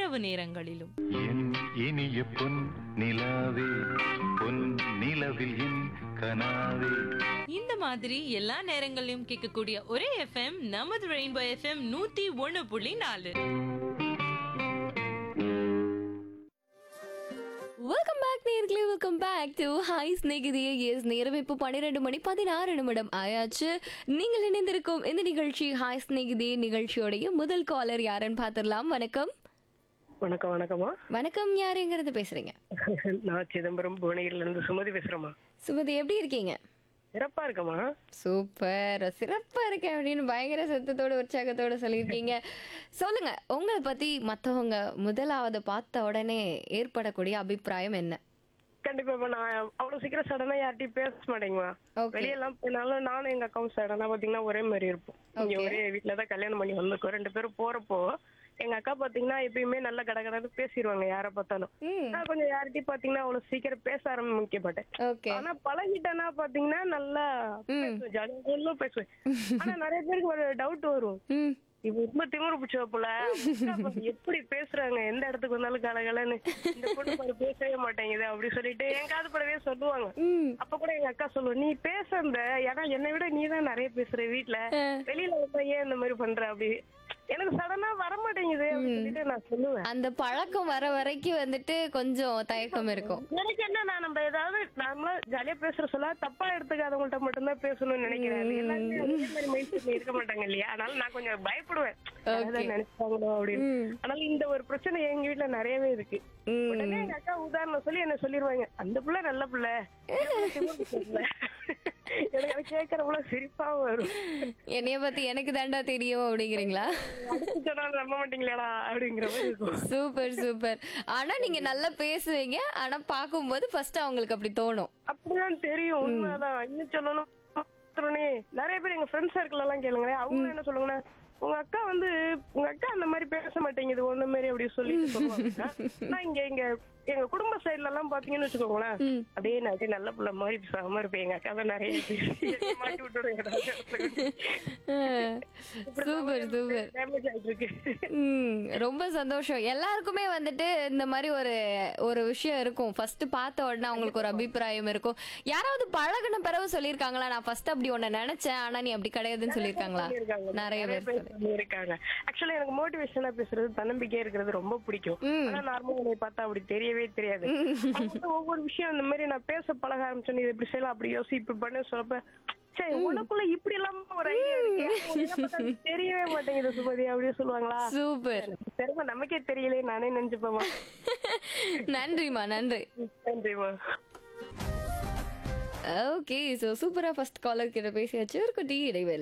இரவு நேரங்களிலும் என் இனிய பொன் நிலாவே பொன் நிலவில் என் கனாவே இந்த மாதிரி எல்லா நேரங்களிலும் கேட்கக்கூடிய ஒரே எஃப்எம் நமது ரெயின்போ எஃப்எம் நூத்தி ஒண்ணு புள்ளி நாலு வெல்கம் பேக் நேர்களே welcome back to hi Snehithiye yes நேரம் இப்போ பன்னிரெண்டு மணி பதினாறு நிமிடம் ஆயாச்சு நீங்கள் இணைந்திருக்கும் இந்த நிகழ்ச்சி ஹாய் ஸ்நேகிதியே நிகழ்ச்சியோடைய முதல் காலர் யாருன்னு பார்த்துடலாம் வணக்கம் வணக்கம் வணக்கம்மா வணக்கம் யாருங்கிறது பேசுறீங்க நான் சிதம்பரம் புவனகிரில இருந்து சுமதி பேசுறேம்மா சுமதி எப்படி இருக்கீங்க சிறப்பா இருக்கம்மா சூப்பர் சிறப்பா இருக்கேன் அப்படின்னு பயங்கர சத்தத்தோட உற்சாகத்தோட சொல்லியிருக்கீங்க சொல்லுங்க உங்களை பத்தி மத்தவங்க முதலாவது பார்த்த உடனே ஏற்படக்கூடிய அபிப்பிராயம் என்ன கண்டிப்பா நான் அவ்வளவு சீக்கிரம் சடனா யார்கிட்டயும் பேச மாட்டேங்குமா Okay. வெளியெல்லாம் போனாலும் நானும் எங்க அக்காவும் சடனா பாத்தீங்கன்னா ஒரே மாதிரி இருப்போம் இங்க Okay. ஒரே வீட்டுலதான் கல்யாணம் பண்ணி வந்திருக்கோம் ரெண்டு பேரும் போறப்போ எங்க அக்கா பாத்தீங்கன்னா எப்பயுமே நல்ல கடகடன்னு பேசிடுவாங்க யார பார்த்தாலும் ம் நான் கொஞ்சம் யார்கிட்டயும் பாத்தீங்கன்னா அவ்வளவு சீக்கிரம் பேச ஆரம்பிக்க மாட்டேன் ஓகே ஆனா பழகிட்டேன்னா பாத்தீங்கன்னா நல்லா பேசுவேன் ஜாலியா பேசுவேன் ஆனா நிறைய பேருக்கு ஒரு டவுட் வரும் ம் இவ ரொம்ப திமிரு பிடிச்ச போல அக்கா பாரு எப்படி பேசுறாங்க எந்த இடத்துக்கு வந்தாலும் கலகலன்னு இந்த பொண்ணு பாரு பேசவே மாட்டேங்குது அப்படி சொல்லிட்டு என் காது படவே சொல்லுவாங்க ம் அப்ப கூட எங்க அக்கா சொல்லுவோம் நீ பேசுற ஏன்னா என்னை விட நீ தான் நிறைய பேசுற வீட்ல வெளியில வந்தா ஏன் இந்த மாதிரி பண்ற அப்படி எனக்கு சடனா வர மாட்டேங்குது அப்படி சொல்லிட்டு நான் சொல்லுவேன் அந்த பழக்கம் வர வரைக்கும் வந்துட்டு கொஞ்சம் தயக்கம் இருக்கும் எனக்கு என்ன நான் நம்ம ஏதாவது நார்மலா ஜாலியா பேசுற சொல்ல தப்பா எடுத்துக்காதவங்கள்ட்ட மட்டும்தான் பேசணும்னு நினைக்கிறேன் அது எல்லாருமே ஒரே மாதிரி மைண்ட் செட்ல இருக்க மாட்டாங்க இல்லையா அதனால நான் கொஞ்சம் பயப்படுவேன் யாராவது நினைப்பாங்களோ அப்படின்னு அதனால இந்த ஒரு பிரச்சனை எங்க வீட்ல நிறையவே இருக்கு ம். உடனே எங்க அக்கா உதாரணம் சொல்லி என்ன சொல்லிருவாங்க அந்த புள்ள நல்ல புள்ள எனக்கு அது கேட்கறப்பல சிரிப்பா வரும் என்னைய பத்தி எனக்கு தாண்டா தெரியும் அப்படிங்கிறீங்களா அடுத்து சொன்னாலும் நம்ப மாட்டீங்களா அப்படிங்கிற மாதிரி இருக்கும் சூப்பர் சூப்பர் ஆனா நீங்க நல்லா பேசுவீங்க ஆனா பாக்கும்போது ஃபர்ஸ்ட் அவங்களுக்கு அப்படி தோணும் அப்படிதான் தெரியும் உண்மைதான் இன்னும் சொல்லணும் உடனே நிறைய பேர் எங்க ஃப்ரெண்ட்ஸ் சர்க்கிள் எல்லாம் கேளுங்களேன் அவங்க என்ன சொல்லுங்கன்னா உங்க அக்கா வந்து உங்க அக்கா அந்த மாதிரி பேச மாட்டேங்குது ஒண்ணு மாதிரி அப்படி சொல்லிட்டு சொல்லுவாங்க ஆனா இங்க எங்க எங்க குடும்ப சைடுல எல்லாம் பாத்தீங்கன்னு வச்சுக்கோங்களேன் அப்படியே நான் அப்படியே நல்ல புள்ள மாதிரி பேசாம இருப்பேன் எங்க அக்கா தான் நிறைய பேசி என்னை மாட்டி விட்டுடும் சூப்பர் சூப்பர் டேமேஜ் ஆயிட்டு இருக்கு ம் ரொம்ப சந்தோஷம் எல்லாருக்குமே வந்துட்டு இந்த மாதிரி ஒரு ஒரு விஷயம் இருக்கும் ஃபர்ஸ்ட் பார்த்த உடனே அவங்களுக்கு ஒரு அபிப்பிராயம் இருக்கும் யாராவது பழகுன பிறகு சொல்லியிருக்காங்களா நான் ஃபர்ஸ்ட் அப்படி ஒன்ன நினைச்சேன் ஆனா நீ அப்படி கிடையாதுன்னு சொல்லியிருக்காங்களா நிறைய பேர் சொல்லி- இருக்காங்க ஆக்சுவலா எனக்கு மோட்டிவேஷனா பேசுறது தன்னம்பிக்கையா இருக்கிறது ரொம்ப பிடிக்கும் ஆனா நார்மலா என்னை பார்த்தா அப்படி தெரியவே தெரியாது அவங்க வந்து ஒவ்வொரு விஷயம் இந்த மாதிரி நான் பேச பழக ஆரம்பிச்சேன் இது இப்படி செய்யலாம் அப்படி யோசி இப்படி பண்ண சொல்லப்ப சரி உனக்குள்ள இப்படி இல்லாம ஒரு ஐடியா இருக்கு உனக்கு பார்த்தா அது தெரியவே மாட்டேங்குது சுமதி அப்படியே சொல்லுவாங்களா சூப்பர் தெரியுமா நமக்கே தெரியலையே நானே நினைச்சுப்பேமா நன்றிமா நன்றி நன்றிமா ஓகே ஸோ சூப்பரா ஃபர்ஸ்ட் காலர் கிட்ட பேசியாச்சு ஒரு குட்டி இடைவேளை